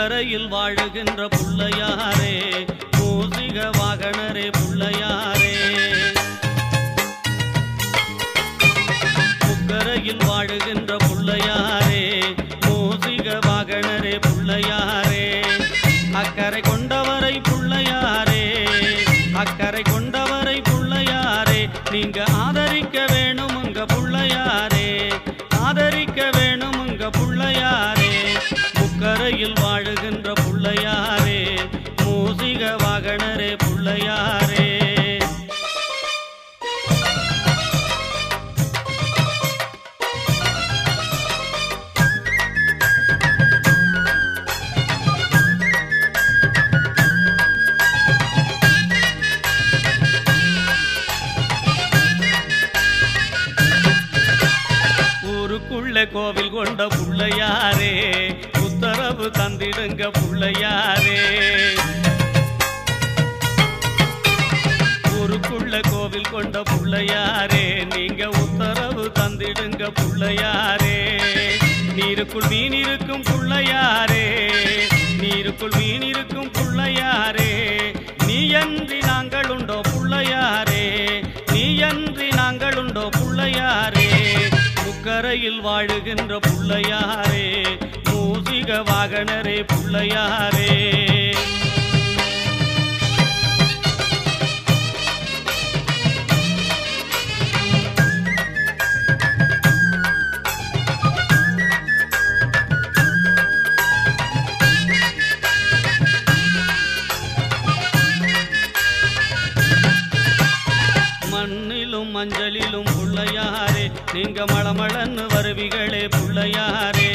முக்கரையில் வாழுகின்ற புள்ளையாரே மூசிக வாகனரே புள்ளையாரே முக்கரையில் வாழுகின்ற புள்ளையாரே மூசிக வாகனரே புள்ளையாரே அக்கறை கொண்டவரை புள்ளையாரே அக்கறை கொண்டவரை புள்ளையாரே நீங்க ஆதரிக்க வேணும் உங்க புள்ளையாரே ஆதரிக்க வேணும் உங்க புள்ளையாரே முக்கரையில் வாழுகின்ற புள்ளையாரே மூசிக வாகனரே புள்ளையாரே ஊருக்குள்ள கோவில் கொண்ட புள்ளையாரே உத்தரவு தந்திடுங்க புள்ளையாரே ஊருக்குள்ள கோவில் கொண்ட புள்ளையாரே நீங்க உத்தரவு தந்திடுங்க புள்ளையாரே நீருக்குள் மீன் இருக்கும் புள்ளையாரே நீருக்குள் மீன் இருக்கும் புள்ளையாரே நீ அன்றி நாங்கள் உண்டோ புள்ளையாரே நீ அன்றி நாங்கள் உண்டோ புள்ளையாரே முக்கரையில் வாழுகின்ற புள்ளையாரே மூசிக வாகனரே புள்ளையாரே மண்ணிலும் மஞ்சளிலும் புள்ளையாரே நீங்க மளமளன்னு வருவிகளே புள்ளையாரே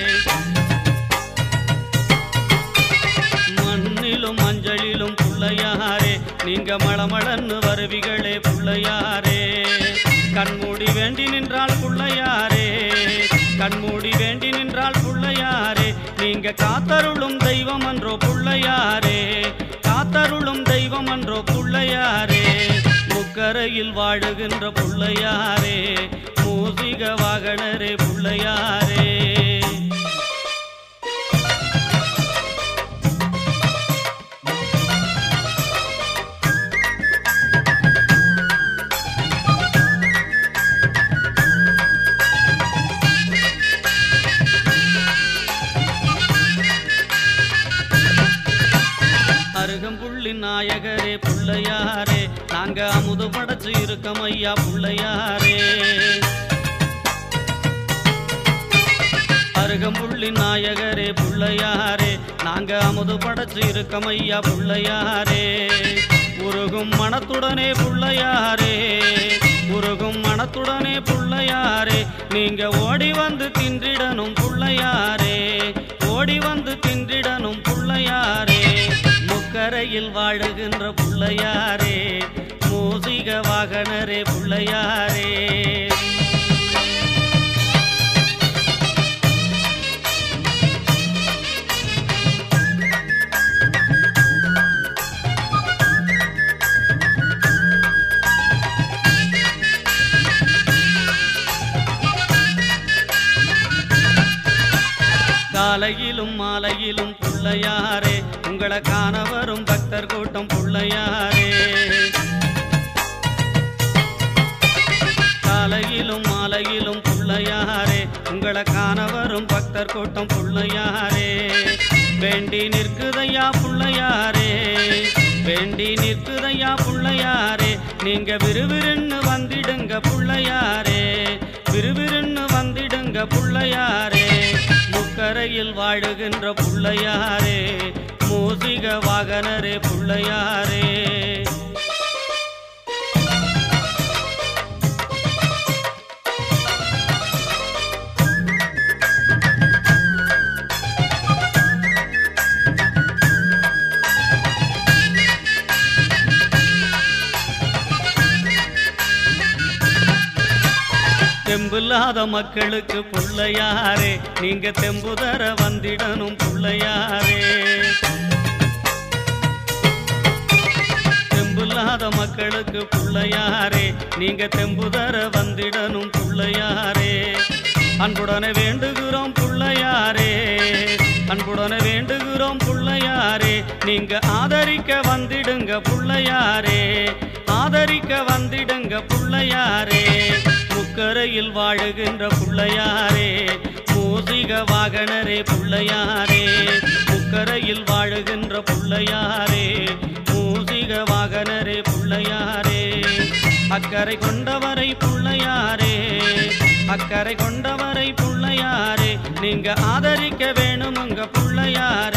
மண்ணிலும் மஞ்சளிலும் புள்ளையாரே நீங்க மளமளன்னு வருவிகளே புள்ளையாரே கண்மூடி வேண்டி நின்றால் புள்ளையாரே கண்மூடி வேண்டி நின்றால் புள்ளையாரே நீங்க காத்தருளும் தெய்வம் அன்றோ புள்ளையாரே காத்தருளும் தெய்வம் அன்றோ புள்ளையாரே முக்கரையில் வாழுகின்ற புள்ளையாரே மூசிக வாகனரே புள்ளையாரே அருகம்புள்ளி நாயகரே புள்ளையாரே நாங்க அமுது படைச்சு இருக்கோம் ஐயா புள்ளையாரே அருகம்புள்ளி நாயகரே புள்ளையாரே நாங்க அமுது படைச்சு இருக்கோம் ஐயா புள்ளையாரே உருகும் மனத்துடனே புள்ளையாரே உருகும் மனத்துடனே புள்ளையாரே நீங்க ஓடி வந்து தின்றிடணும் புள்ளையாரே ஓடி வந்து தின்றிடணும் புள்ளையாரே முக்கரையில் வாழுகின்ற புள்ளையாரே மூசிக வாகனரே புள்ளையாரே காலையிலும் மாலையிலும் புள்ளையாரே உங்களை காண வரும் பக்தர் கூட்டம் புள்ளையாரே காலையிலும் மாலையிலும் புள்ளையாரே உங்களை காண வரும் பக்தர் கூட்டம் புள்ளையாரே வேண்டி நிற்குதையா புள்ளையாரே வேண்டி நிற்குதையா புள்ளையாரே நீங்க விறுவிறுன்னு வந்திடுங்க புள்ளையாரே விறுவிறுன்னு வந்திடுங்க புள்ளையாரே முக்கரையில் வாழுகின்ற புள்ளையாரே மூசிக வாகனரே புள்ளையாரே தெம்பில்லாத மக்களுக்கு புள்ளையாரே நீங்க தெம்புதர வந்திடணும் புள்ளையாரே தெம்பில்லாத மக்களுக்கு புள்ளையாரே நீங்க தெம்புதர வந்திடணும் புள்ளையாரே அன்புடனே வேண்டுகிறோம் புள்ளையாரே அன்புடனே வேண்டுகிறோம் புள்ளையாரே நீங்க ஆதரிக்க வந்திடுங்க புள்ளையாரே ஆதரிக்க வந்திடுங்க புள்ளையாரே முக்கரையில் வாழுகின்ற புள்ளையாரே மூசிக வாகனரே புள்ளையாரே முக்கரையில் வாழுகின்ற புள்ளையாரே மூசிக வாகனரே புள்ளையாரே அக்கறை கொண்டவரை புள்ளையாரே அக்கறை கொண்டவரை புள்ளையாரே நீங்க ஆதரிக்க வேணும் உங்க புள்ளையாரே